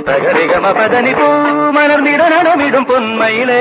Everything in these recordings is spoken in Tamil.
சகரிகம பதனி பூ மலர்ந்திட நடமிடும் பொன்மயிலே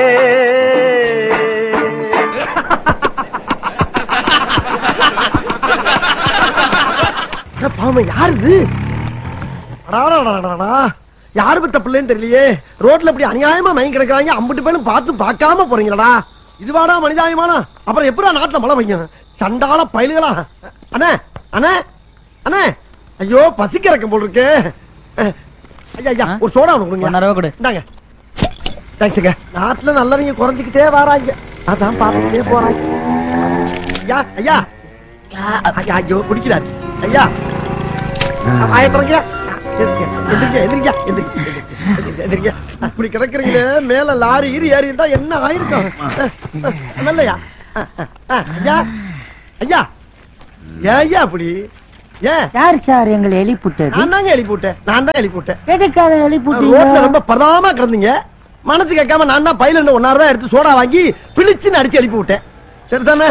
அட பாவம் யாரு இது அடாடாடாடாடா. யாரு பத்த பிள்ளைன்னு தெரியலையே ரோட்ல இப்படி அநியாயமா மயங்கி கிடக்குறாங்க அம்புட்டு பேரும் பார்த்து பார்க்காம போறீங்களடா இதுவாடா மனிதாயமானா அப்புறம் எப்படா நாட்டுல மழை பெய்யும் சண்டால பயலுகளா அண்ணே அண்ணே அண்ணே ஐயோ பசிக்கிறக்கம் போல் இருக்கு அஹ், ஐயா ஐயா ஒரு சோடா ஒண்ணு கொடுங்க ஒன்னரை ரூபா கொடு இந்தாங்க தேங்க்ஸுங்க நாட்டுல நல்லவங்க குறைஞ்சிக்கிட்டே வராங்க அதான் பார்த்துக்கிட்டே போறாங்க ஐயா ஐயா ஐயா ஐயோ குடிக்கிறாரு ஐயா ஆயத்திரங்க எந்திரிங்க எந்திரிங்க எந்திரிங்க எந்திரிங்க, எந்திரிங்க அப்படி கிடக்குறீங்களே மேல லாரி ஈரி ஏறி இருந்தா என்ன ஆயிருக்கும் அஹ், அஹ், மெல்லையா அஹ், அஹ், அஹ், ஐயா ஐயா ஏன் ஐயா அப்படி ஏன் யார் சார் எங்களை எழுப்பிட்டது நான் தாங்க எழுப்பி விட்டேன் நான் தான் எழுப்பி விட்டேன் எதுக்காக ரோட்ல எழுப்பிட்டீங்க ரொம்ப பதாம கிடந்தீங்க மனசு கேட்காம நான் தான் பையில இருந்து ஒன்னாயிரம் ரூபாய் எடுத்து சோடா வாங்கி பிழிச்சுன்னு அடிச்சு எழுப்பி விட்டேன் சரிதானே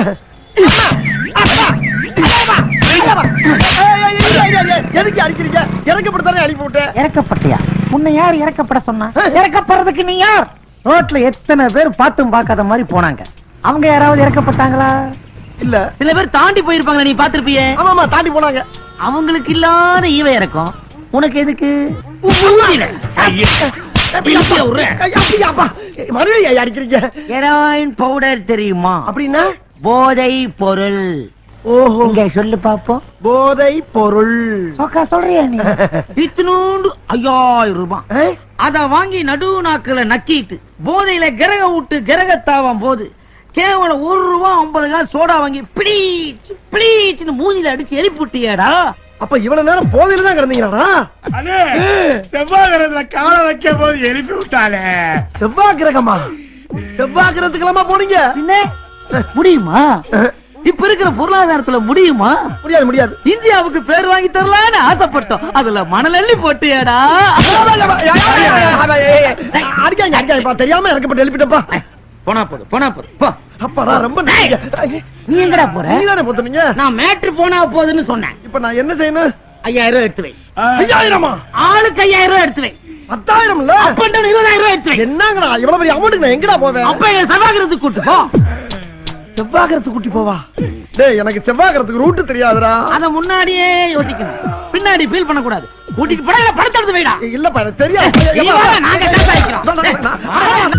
எதுக்கு அடிக்கிறீங்க இறக்கப்படுத்தானே எழுப்பி விட்டேன் இறக்கப்பட்டியா உன்னை யார் இறக்கப்பட சொன்னா இறக்கப்படுறதுக்கு நீ யார் ரோட்ல எத்தனை பேர் பார்த்தும் பார்க்காத மாதிரி போனாங்க அவங்க யாராவது இறக்கப்பட்டாங்களா இல்ல சில பேர் தாண்டி போயிருப்பாங்க நீ பாத்திருப்பியே ஆமா ஆமா தாண்டி போனாங்க அவங்களுக்கு இல்லாத ஈவ இறக்கம் உனக்கு எதுக்கு இழுப்பிய விடுறேன். ஐயா, அப்படியா, அப்பா? மறுபடியும் ஐயா அடிக்கிறீங்க ஹெராயின் பவுடர் தெரியுமா அப்படின்னா போதை பொருள் ஓஹோ இங்க சொல்லு பாப்போம் போதை பொருள் சோக்கா சொல்றியா நீ இத்தினூண்டு ஐயாயிரம் ரூபாய் ஏய், அத வாங்கி நடு நாக்குல நக்கிட்டு போதையில கிரக விட்டு கிரகத்தாவும் போது கேவலம் ஒரு ரூபா ஐம்பது காசு சோடா வாங்கி பிளீச் பிளீச்னு மூஞ்சில அடிச்சு எழுப்பி விட்டியாடா அப்ப இவ்வளவு நேரம் போதையில தான் கிடந்தீங்களாடா அண்ணே செவ்வாய் கிரகத்துல காலை வைக்கும் போது எழுப்பி விட்டாளே செவ்வாய் கிரகமா செவ்வாய் கிரகத்துக்கெல்லாமா போனீங்க பின்ன முடியுமா இப்ப இருக்கிற பொருளாதாரத்துல முடியுமா முடியாது முடியாது இந்தியாவுக்கு பேர் வாங்கி தரலான்னு ஆசைப்பட்டோம் அதுல மணல் அள்ளி போட்டியாடா அடிக்காங்க அடிக்காங்கப்பா தெரியாம இறக்கப்பட்டு எழுப்பிட்டப்பா போனா போது போனா போது போ அப்பாடா ரொம்ப நன்றிங்க. நீ எங்கடா போற நீதானே பொத்துனீங்க நான் மேட்ரு போனா போதுன்னு சொன்னேன் இப்ப நான் என்ன செய்யணும் ஐயாயிரம் ரூபாய் எடுத்து வை ஐயாயிரமா ஆளுக்கு ஐயாயிரம் ரூபாய் எடுத்து வை பத்தாயிரம் இல்ல அப்ப down இருபதாயிரம் ரூபாய் எடுத்து வை என்னங்கடா இவ்வளவு பெரிய அமௌண்ட்டுக்கு நான் எங்கடா போவேன் அப்ப என்ன சபாகிரத்துக்கு கூட்டு போ செவ்வாகரத்துக்கு கூட்டி போவா டேய் எனக்கு செவ்வாகரத்துக்கு ரூட் தெரியாதுடா அத முன்னாடியே யோசிக்கணும் பின்னாடி ஃபீல் பண்ண கூடாது கூட்டிட்டு படம் படத்தை எடுத்து வைடா இல்லப்பா எனக்கு தெரியாது நீ வாடா, நாங்க காசு அடிக்கிறோம். நான், நான், நான்,